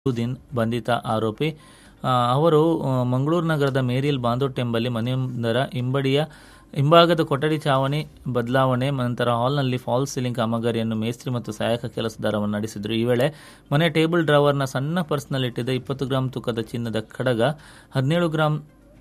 ದಿನ್ ಬಂಧಿತ ಆರೋಪಿ ಆ, ಅವರು ಆ, ಮಂಗಳೂರು ನಗರದ ಮೇರಿಲ್ ಬಾಂದೋಟ್ ಎಂಬಲ್ಲಿ ಮನೆಯೊಂದರ ಹಿಂಬಡಿಯ ಹಿಂಭಾಗದ ಕೊಠಡಿ ಚಾವಣಿ ಬದಲಾವಣೆ ನಂತರ ಹಾಲ್ನಲ್ಲಿ ಫಾಲ್ಸ್ ಸೀಲಿಂಗ್ ಕಾಮಗಾರಿಯನ್ನು ಮೇಸ್ತ್ರಿ ಮತ್ತು ಸಹಾಯಕ ಕೆಲಸದಾರವನ್ನು ನಡೆಸಿದರು ಈ ವೇಳೆ ಮನೆ ಟೇಬಲ್ ಡ್ರಾವರ್ನ ಸಣ್ಣ ಪರ್ಸ್ನಲ್ಲಿಟ್ಟಿದ್ದ ಇಪ್ಪತ್ತು ಗ್ರಾಂ ತೂಕದ ಚಿನ್ನದ ಖಡಗ ಹದಿನೇಳು ಗ್ರಾಂ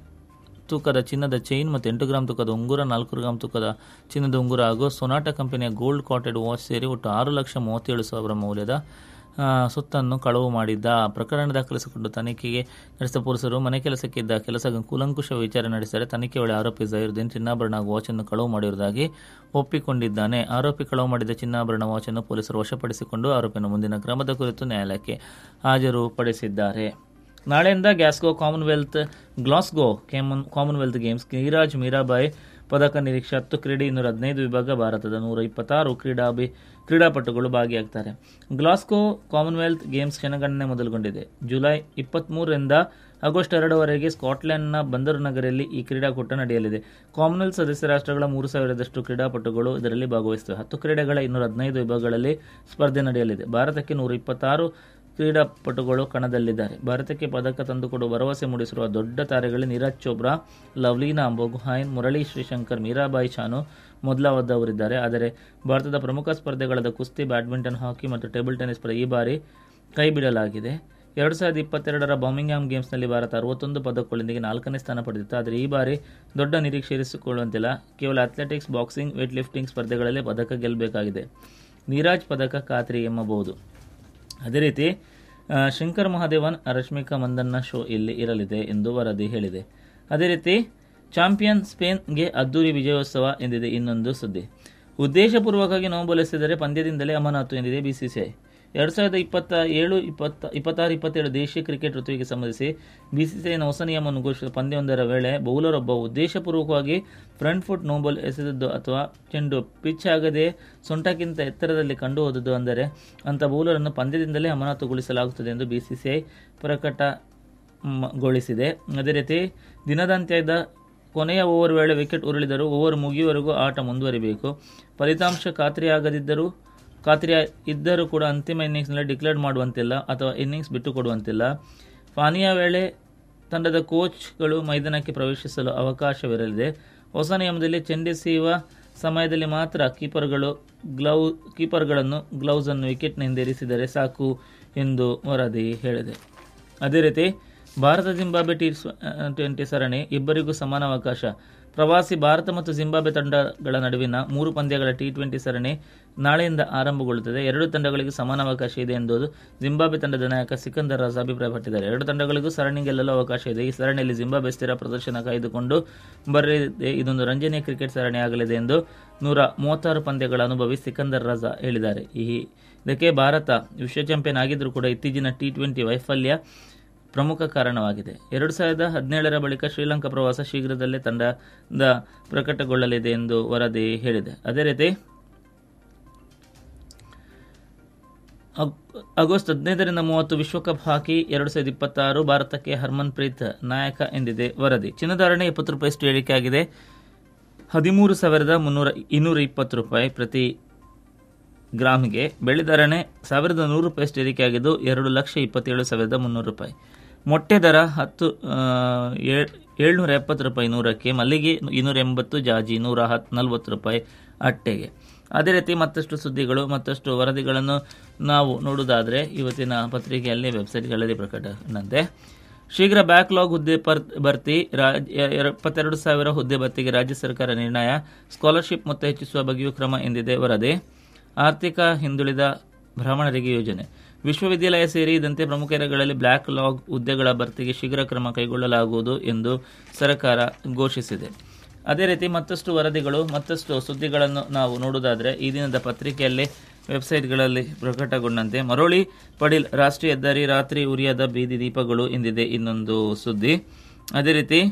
ತೂಕದ ಚಿನ್ನದ ಚೈನ್ ಮತ್ತು ಎಂಟು ಗ್ರಾಂ ತೂಕದ ಉಂಗುರ ನಾಲ್ಕು ಗ್ರಾಂ ತೂಕದ ಚಿನ್ನದ ಉಂಗುರ ಹಾಗೂ ಸೊನಾಟ ಕಂಪನಿಯ ಗೋಲ್ಡ್ ಕಾಟೆಡ್ ವಾಚ್ ಸೇರಿ ಒಟ್ಟು ಆರು ಲಕ್ಷ ಮೂವತ್ತೇಳು ಸಾವಿರ ಮೌಲ್ಯದ ಆ, ಸೊತ್ತನ್ನು ಕಳವು ಮಾಡಿದ್ದ ಪ್ರಕರಣ ದಾಖಲಿಸಿಕೊಂಡು ತನಿಖೆಗೆ ನಡೆಸಿದ ಪೊಲೀಸರು ಮನೆ ಕೆಲಸಕ್ಕಿದ್ದ ಕೆಲಸ ಕೂಲಂಕುಷ ವಿಚಾರಣೆ ನಡೆಸಿದರೆ ತನಿಖೆ ವೇಳೆ ಆರೋಪಿ ಜಹೀರುದ್ದೀನ್ ಚಿನ್ನಾಭರಣ ಹಾಗೂ ವಾಚನ್ನು ಕಳವು ಮಾಡಿರುವುದಾಗಿ ಒಪ್ಪಿಕೊಂಡಿದ್ದಾನೆ ಆರೋಪಿ ಕಳವು ಮಾಡಿದ ಚಿನ್ನಾಭರಣ ವಾಚನ್ನು ಪೊಲೀಸರು ವಶಪಡಿಸಿಕೊಂಡು ಆರೋಪಿಯನ್ನು ಮುಂದಿನ ಕ್ರಮದ ಕುರಿತು ನ್ಯಾಯಾಲಯಕ್ಕೆ ಹಾಜರುಪಡಿಸಿದ್ದಾರೆ ನಾಳೆಯಿಂದ ಗ್ಯಾಸ್ಗೋ ಕಾಮನ್ವೆಲ್ತ್ ಗ್ಲಾಸ್ಗೋ ಕೇಮನ್ ಕಾಮನ್ವೆಲ್ತ್ ಗೇಮ್ಸ್ ನೀರಾಜ್ ಮೀರಾಬಾಯಿ ಪದಕ ನಿರೀಕ್ಷೆ ಹತ್ತು ಕ್ರೀಡೆ ಇನ್ನೂರ ಹದಿನೈದು ವಿಭಾಗ ಭಾರತದ ನೂರ ಇಪ್ಪತ್ತಾರು ಕ್ರೀಡಾಭಿ ಕ್ರೀಡಾಪಟುಗಳು ಭಾಗಿಯಾಗ್ತಾರೆ ಗ್ಲಾಸ್ಗೋ ಕಾಮನ್ವೆಲ್ತ್ ಗೇಮ್ಸ್ ಕ್ಷಣಗಣನೆ ಮೊದಲುಗೊಂಡಿದೆ ಜುಲೈ ಇಪ್ಪತ್ತ್ಮೂರರಿಂದ ಆಗಸ್ಟ್ ಎರಡರವರೆಗೆ ಸ್ಕಾಟ್ಲೆಂಡ್ನ ಬಂದರು ನಗರಿಯಲ್ಲಿ ಈ ಕ್ರೀಡಾಕೂಟ ನಡೆಯಲಿದೆ ಕಾಮನ್ವೆಲ್ತ್ ಸದಸ್ಯ ರಾಷ್ಟ್ರಗಳ ಮೂರು ಸಾವಿರದಷ್ಟು ಕ್ರೀಡಾಪಟುಗಳು ಇದರಲ್ಲಿ ಭಾಗವಹಿಸುತ್ತವೆ ಹತ್ತು ಕ್ರೀಡೆಗಳ ಇನ್ನೂರ ಹದಿನೈದು ವಿಭಾಗಗಳಲ್ಲಿ ಸ್ಪರ್ಧೆ ನಡೆಯಲಿದೆ ಭಾರತಕ್ಕೆ ನೂರ ಇಪ್ಪತ್ತಾರು ಕ್ರೀಡಾಪಟುಗಳು ಕಣದಲ್ಲಿದ್ದಾರೆ ಭಾರತಕ್ಕೆ ಪದಕ ತಂದುಕೊಡುವ ಭರವಸೆ ಮೂಡಿಸಿರುವ ದೊಡ್ಡ ತಾರೆಗಳು ನೀರಜ್ ಚೋಪ್ರಾ ಲವ್ಲೀನಾ ಬೊಗುಹಾಯ್ನ್ ಮುರಳಿ ಶ್ರೀಶಂಕರ್ ಮೀರಾಬಾಯಿ ಚಾನು ಮೊದಲಾದವರಿದ್ದಾರೆ ಆದರೆ ಭಾರತದ ಪ್ರಮುಖ ಸ್ಪರ್ಧೆಗಳಾದ ಕುಸ್ತಿ ಬ್ಯಾಡ್ಮಿಂಟನ್ ಹಾಕಿ ಮತ್ತು ಟೇಬಲ್ ಟೆನ್ನಿಸ್ ಸ್ಪರ್ಧೆ ಈ ಬಾರಿ ಕೈಬಿಡಲಾಗಿದೆ ಎರಡು ಸಾವಿರದ ಇಪ್ಪತ್ತೆರಡರ ಬಾಮಿಂಗ್ಹಾಮ್ ಗೇಮ್ಸ್ನಲ್ಲಿ ಭಾರತ ಅರವತ್ತೊಂದು ಪದಕಗಳೊಂದಿಗೆ ನಾಲ್ಕನೇ ಸ್ಥಾನ ಪಡೆದಿತ್ತು ಆದರೆ ಈ ಬಾರಿ ದೊಡ್ಡ ನಿರೀಕ್ಷೆ ಇರಿಸಿಕೊಳ್ಳುವಂತಿಲ್ಲ ಕೇವಲ ಅಥ್ಲೆಟಿಕ್ಸ್ ಬಾಕ್ಸಿಂಗ್ ವೇಟ್ ಲಿಫ್ಟಿಂಗ್ ಸ್ಪರ್ಧೆಗಳಲ್ಲಿ ಪದಕ ಗೆಲ್ಲಬೇಕಾಗಿದೆ ನೀರಾಜ್ ಪದಕ ಖಾತ್ರಿ ಎಂಬಬಹುದು ಅದೇ ರೀತಿ ಆ, ಶಂಕರ್ ಮಹಾದೇವನ್ ರಶ್ಮಿಕಾ ಮಂದನ್ನ ಶೋ ಇಲ್ಲಿ ಇರಲಿದೆ ಎಂದು ವರದಿ ಹೇಳಿದೆ ಅದೇ ರೀತಿ ಚಾಂಪಿಯನ್ ಸ್ಪೇನ್ಗೆ ಅದ್ದೂರಿ ವಿಜಯೋತ್ಸವ ಎಂದಿದೆ ಇನ್ನೊಂದು ಸುದ್ದಿ ಉದ್ದೇಶಪೂರ್ವಕವಾಗಿ ನೋಂಬಲಿಸಿದರೆ ಪಂದ್ಯದಿಂದಲೇ ಅಮಾನತು ಎಂದಿದೆ ಬಿಸಿಸಿಐ ಎರಡು ಸಾವಿರದ ಇಪ್ಪತ್ತ ಏಳು ಇಪ್ಪತ್ತ ಇಪ್ಪತ್ತಾರು ಇಪ್ಪತ್ತೇಳು ದೇಶೀಯ ಕ್ರಿಕೆಟ್ ಋತುವಿಗೆ ಸಂಬಂಧಿಸಿ ಬಿಸಿಸಿಐನ ಹೊಸ ನಿಯಮವನ್ನು ಘೋಷಿಸಿದ ಪಂದ್ಯವೊಂದರ ವೇಳೆ ಬೌಲರೊಬ್ಬ ಉದ್ದೇಶಪೂರ್ವಕವಾಗಿ ಫ್ರಂಟ್ ಫುಟ್ ನೋಬಲ್ ಎಸೆದದ್ದು ಅಥವಾ ಚೆಂಡು ಪಿಚ್ ಆಗದೆ ಸೊಂಟಕ್ಕಿಂತ ಎತ್ತರದಲ್ಲಿ ಕಂಡು ಹೋದದ್ದು ಅಂದರೆ ಅಂಥ ಬೌಲರನ್ನು ಪಂದ್ಯದಿಂದಲೇ ಅಮಾನತುಗೊಳಿಸಲಾಗುತ್ತದೆ ಎಂದು ಬಿಸಿಸಿಐ ಪ್ರಕಟಗೊಳಿಸಿದೆ ಅದೇ ರೀತಿ ದಿನದಂತ್ಯದ ಕೊನೆಯ ಓವರ್ ವೇಳೆ ವಿಕೆಟ್ ಉರುಳಿದರೂ ಓವರ್ ಮುಗಿಯುವವರೆಗೂ ಆಟ ಮುಂದುವರಿಬೇಕು ಫಲಿತಾಂಶ ಖಾತ್ರಿಯಾಗದಿದ್ದರೂ ಖಾತ್ರಿ ಇದ್ದರೂ ಕೂಡ ಅಂತಿಮ ಇನ್ನಿಂಗ್ಸ್ನಲ್ಲಿ ಡಿಕ್ಲೇರ್ ಮಾಡುವಂತಿಲ್ಲ ಅಥವಾ ಇನ್ನಿಂಗ್ಸ್ ಬಿಟ್ಟುಕೊಡುವಂತಿಲ್ಲ ಪಾನೀಯ ವೇಳೆ ತಂಡದ ಕೋಚ್ಗಳು ಮೈದಾನಕ್ಕೆ ಪ್ರವೇಶಿಸಲು ಅವಕಾಶವಿರಲಿದೆ ಹೊಸ ನಿಯಮದಲ್ಲಿ ಚೆಂಡೆಸೆಯುವ ಸಮಯದಲ್ಲಿ ಮಾತ್ರ ಕೀಪರ್ಗಳು ಗ್ಲೌ ಕೀಪರ್ಗಳನ್ನು ಗ್ಲೌಸನ್ನು ವಿಕೆಟ್ನಿಂದ ಇರಿಸಿದರೆ ಸಾಕು ಎಂದು ವರದಿ ಹೇಳಿದೆ ಅದೇ ರೀತಿ ಭಾರತ ಜಿಂಬಾಬ್ವೆ ಟಿ ಟ್ವೆಂಟಿ ಸರಣಿ ಇಬ್ಬರಿಗೂ ಸಮಾನ ಅವಕಾಶ ಪ್ರವಾಸಿ ಭಾರತ ಮತ್ತು ಜಿಂಬಾಬ್ವೆ ತಂಡಗಳ ನಡುವಿನ ಮೂರು ಪಂದ್ಯಗಳ ಟಿ ಟ್ವೆಂಟಿ ಸರಣಿ ನಾಳೆಯಿಂದ ಆರಂಭಗೊಳ್ಳುತ್ತದೆ ಎರಡು ತಂಡಗಳಿಗೆ ಸಮಾನ ಅವಕಾಶ ಇದೆ ಎಂದು ಜಿಂಬಾಬ್ವೆ ತಂಡದ ನಾಯಕ ಸಿಕಂದರ್ ರಾಜ್ ಅಭಿಪ್ರಾಯಪಟ್ಟಿದ್ದಾರೆ ಎರಡು ತಂಡಗಳಿಗೂ ಸರಣಿ ಗೆಲ್ಲಲು ಅವಕಾಶ ಇದೆ ಈ ಸರಣಿಯಲ್ಲಿ ಜಿಂಬಾಬ್ವೆ ಸ್ಥಿರ ಪ್ರದರ್ಶನ ಕಾಯ್ದುಕೊಂಡು ಬರಲಿದೆ ಇದೊಂದು ರಂಜನೀಯ ಕ್ರಿಕೆಟ್ ಸರಣಿ ಆಗಲಿದೆ ಎಂದು ನೂರ ಮೂವತ್ತಾರು ಪಂದ್ಯಗಳ ಅನುಭವಿ ಸಿಕಂದರ್ ರಜಾ ಹೇಳಿದ್ದಾರೆ ಈ ಇದಕ್ಕೆ ಭಾರತ ವಿಶ್ವ ಚಾಂಪಿಯನ್ ಆಗಿದ್ದರೂ ಕೂಡ ಇತ್ತೀಚಿನ ಟಿ ಟ್ವೆಂಟಿ ವೈಫಲ್ಯ ಪ್ರಮುಖ ಕಾರಣವಾಗಿದೆ ಎರಡು ಸಾವಿರದ ಹದಿನೇಳರ ಬಳಿಕ ಶ್ರೀಲಂಕಾ ಪ್ರವಾಸ ಶೀಘ್ರದಲ್ಲೇ ತಂಡದ ಪ್ರಕಟಗೊಳ್ಳಲಿದೆ ಎಂದು ವರದಿ ಹೇಳಿದೆ ಅದೇ ರೀತಿ ಅಗ್- ಆಗಸ್ಟ್ ಹದಿನೈದರಿಂದ ಮೂವತ್ತು ವಿಶ್ವಕಪ್ ಹಾಕಿ ಎರಡು ಸಾವಿರದ ಇಪ್ಪತ್ತಾರು ಭಾರತಕ್ಕೆ ಹರ್ಮನ್ ಪ್ರೀತ್ ನಾಯಕ ಎಂದಿದೆ ವರದಿ ಚಿನ್ನಧಾರಣೆ ಎಪ್ಪತ್ತು ರೂಪಾಯಿಯಷ್ಟು ಏರಿಕೆ ಆಗಿದೆ ಹದಿಮೂರು ಸಾವಿರದ ಮುನ್ನೂರ ಇನ್ನೂರ ಇಪ್ಪತ್ತು ರೂಪಾಯಿ ಪ್ರತಿ ಗ್ರಾಮ್ಗೆ ಬೆಳ್ಳಿ ಧಾರಣೆ ಸಾವಿರದ ನೂರು ರೂಪಾಯಿಯಷ್ಟು ಏರಿಕೆಯಾಗಿದ್ದು ಎರಡು ಲಕ್ಷ ಇಪ್ಪತ್ತೇಳು ಸಾವಿರದ ಮುನ್ನೂರು ರೂಪಾಯಿ ಮೊಟ್ಟೆ ದರ ಹತ್ತು ಆ, ಏಳ್- ಏಳ್ನೂರ ಎಪ್ಪತ್ತು ರೂಪಾಯಿ ನೂರಕ್ಕೆ ಮಲ್ಲಿಗೆ ಇನ್ನೂರ ಎಂಬತ್ತು ಜಾಜಿ ನೂರ ಹತ್ ನಲ್ವತ್ತು ರೂಪಾಯಿ ಅಟ್ಟೆಗೆ ಅದೇ ರೀತಿ ಮತ್ತಷ್ಟು ಸುದ್ದಿಗಳು ಮತ್ತಷ್ಟು ವರದಿಗಳನ್ನು ನಾವು ನೋಡುವುದಾದರೆ ಇವತ್ತಿನ ಪತ್ರಿಕೆಯಲ್ಲಿ ವೆಬ್ಸೈಟ್ಗಳಲ್ಲಿ ಪ್ರಕಟಣಂತೆ ಶೀಘ್ರ ಬ್ಯಾಕ್ಲಾಗ್ ಹುದ್ದೆ ಪರ್ ಭರ್ತಿ ರಾಜ್- ಎ- ಎರ- ಇಪ್ಪತ್ತೆರಡು ಸಾವಿರ ಹುದ್ದೆ ಭರ್ತಿಗೆ ರಾಜ್ಯ ಸರ್ಕಾರ ನಿರ್ಣಯ ಸ್ಕಾಲರ್ಶಿಪ್ ಮೊತ್ತ ಹೆಚ್ಚಿಸುವ ಬಗ್ಗೆಯೂ ಕ್ರಮ ಎಂದಿದೆ ವರದಿ ಆರ್ಥಿಕ ಹಿಂದುಳಿದ ಬ್ರಾಹ್ಮಣರಿಗೆ ಯೋಜನೆ ವಿಶ್ವವಿದ್ಯಾಲಯ ಸೇರಿದಂತೆ ಪ್ರಮುಖ ನಗರಗಳಲ್ಲಿ ಬ್ಲ್ಯಾಕ್ ಲಾಗ್ ಹುದ್ದೆಗಳ ಭರ್ತಿಗೆ ಶೀಘ್ರ ಕ್ರಮ ಕೈಗೊಳ್ಳಲಾಗುವುದು ಎಂದು ಸರ್ಕಾರ ಘೋಷಿಸಿದೆ ಅದೇ ರೀತಿ ಮತ್ತಷ್ಟು ವರದಿಗಳು ಮತ್ತಷ್ಟು ಸುದ್ದಿಗಳನ್ನು ನಾವು ನೋಡುವುದಾದರೆ ಈ ದಿನದ ಪತ್ರಿಕೆಯಲ್ಲಿ ವೆಬ್ಸೈಟ್ಗಳಲ್ಲಿ ಪ್ರಕಟಗೊಂಡಂತೆ ಮರೋಳಿ ಪಡೀಲ್ ರಾಷ್ಟ್ರೀಯ ಹೆದ್ದಾರಿ ರಾತ್ರಿ ಉರಿಯದ ಬೀದಿ ದೀಪಗಳು ಎಂದಿದೆ ಇನ್ನೊಂದು ಸುದ್ದಿ ಅದೇ ರೀತಿ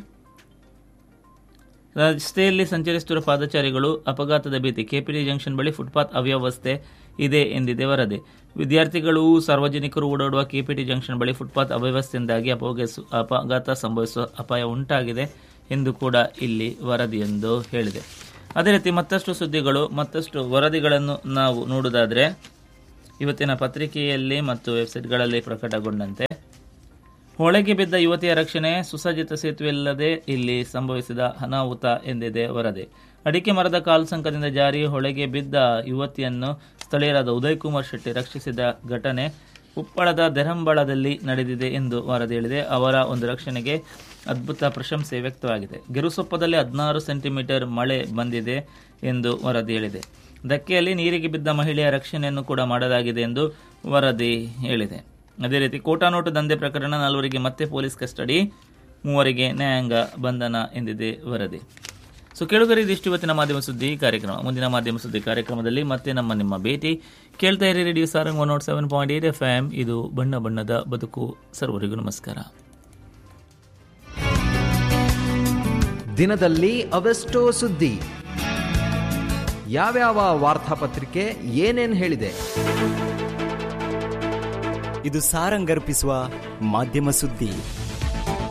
ರಸ್ತೆಯಲ್ಲಿ ಸಂಚರಿಸುತ್ತಿರುವ ಪಾದಚಾರಿಗಳು ಅಪಘಾತದ ಭೀತಿ ಕೆಪಿಟಿ ಜಂಕ್ಷನ್ ಬಳಿ ಫುಟ್ಪಾತ್ ಅವ್ಯವಸ್ಥೆ ಇದೆ ಎಂದಿದೆ ವರದಿ ವಿದ್ಯಾರ್ಥಿಗಳು ಸಾರ್ವಜನಿಕರು ಓಡಾಡುವ ಕೆಪಿಟಿ ಜಂಕ್ಷನ್ ಬಳಿ ಫುಟ್ಪಾತ್ ಅವ್ಯವಸ್ಥೆಯಿಂದಾಗಿ ಅಪಘಾತ ಅಪಘಾತ ಸಂಭವಿಸುವ ಅಪಾಯ ಉಂಟಾಗಿದೆ ಎಂದು ಕೂಡ ಇಲ್ಲಿ ವರದಿಯೊಂದು ಹೇಳಿದೆ ಅದೇ ರೀತಿ ಮತ್ತಷ್ಟು ಸುದ್ದಿಗಳು ಮತ್ತಷ್ಟು ವರದಿಗಳನ್ನು ನಾವು ನೋಡುವುದಾದರೆ ಇವತ್ತಿನ ಪತ್ರಿಕೆಯಲ್ಲಿ ಮತ್ತು ವೆಬ್ಸೈಟ್ಗಳಲ್ಲಿ ಪ್ರಕಟಗೊಂಡಂತೆ ಹೊಳೆಗೆ ಬಿದ್ದ ಯುವತಿಯ ರಕ್ಷಣೆ ಸುಸಜ್ಜಿತ ಸೇತುವೆಯಿಲ್ಲದೆ ಇಲ್ಲಿ ಸಂಭವಿಸಿದ ಅನಾಹುತ ಎಂದಿದೆ ವರದಿ ಅಡಿಕೆ ಮರದ ಕಾಲ್ಸಂಕದಿಂದ ಜಾರಿ ಹೊಳೆಗೆ ಬಿದ್ದ ಯುವತಿಯನ್ನು ಸ್ಥಳೀಯರಾದ ಉದಯ್ ಕುಮಾರ್ ಶೆಟ್ಟಿ ರಕ್ಷಿಸಿದ ಘಟನೆ ಉಪ್ಪಳದ ದೆರಂಬಳದಲ್ಲಿ ನಡೆದಿದೆ ಎಂದು ವರದಿ ಹೇಳಿದೆ ಅವರ ಒಂದು ರಕ್ಷಣೆಗೆ ಅದ್ಭುತ ಪ್ರಶಂಸೆ ವ್ಯಕ್ತವಾಗಿದೆ ಗೆರುಸೊಪ್ಪದಲ್ಲಿ ಹದಿನಾರು ಸೆಂಟಿಮೀಟರ್ ಮಳೆ ಬಂದಿದೆ ಎಂದು ವರದಿ ಹೇಳಿದೆ ಧಕ್ಕೆಯಲ್ಲಿ ನೀರಿಗೆ ಬಿದ್ದ ಮಹಿಳೆಯ ರಕ್ಷಣೆಯನ್ನು ಕೂಡ ಮಾಡಲಾಗಿದೆ ಎಂದು ವರದಿ ಹೇಳಿದೆ ಅದೇ ರೀತಿ ಕೋಟಾ ನೋಟು ದಂಧೆ ಪ್ರಕರಣ ನಾಲ್ವರಿಗೆ ಮತ್ತೆ ಪೊಲೀಸ್ ಕಸ್ಟಡಿ ಮೂವರಿಗೆ ನ್ಯಾಯಾಂಗ ಬಂಧನ ಎಂದಿದೆ ವರದಿ ಸೊ ಕೇಳುಗರಿ ಇದಿಷ್ಟು ಇವತ್ತಿನ ಮಾಧ್ಯಮ ಸುದ್ದಿ ಕಾರ್ಯಕ್ರಮ ಮುಂದಿನ ಮಾಧ್ಯಮ ಸುದ್ದಿ ಕಾರ್ಯಕ್ರಮದಲ್ಲಿ ಮತ್ತೆ ನಮ್ಮ ನಿಮ್ಮ ಭೇಟಿ ಕೇಳ್ತಾ ಇರಿ radio Sarang one nought seven point eight F M ಇದು ಬಣ್ಣ ಬಣ್ಣದ ಬದುಕು ಸರ್ವರಿಗೂ ನಮಸ್ಕಾರ ದಿನದಲ್ಲಿ ಅವೆಷ್ಟೋ ಸುದ್ದಿ ಯಾವ್ಯಾವ ವಾರ್ತಾಪತ್ರಿಕೆ ಏನೇನ್ ಹೇಳಿದೆ ಇದು ಸಾರಂಗರ್ಪಿಸುವ ಮಾಧ್ಯಮ ಸುದ್ದಿ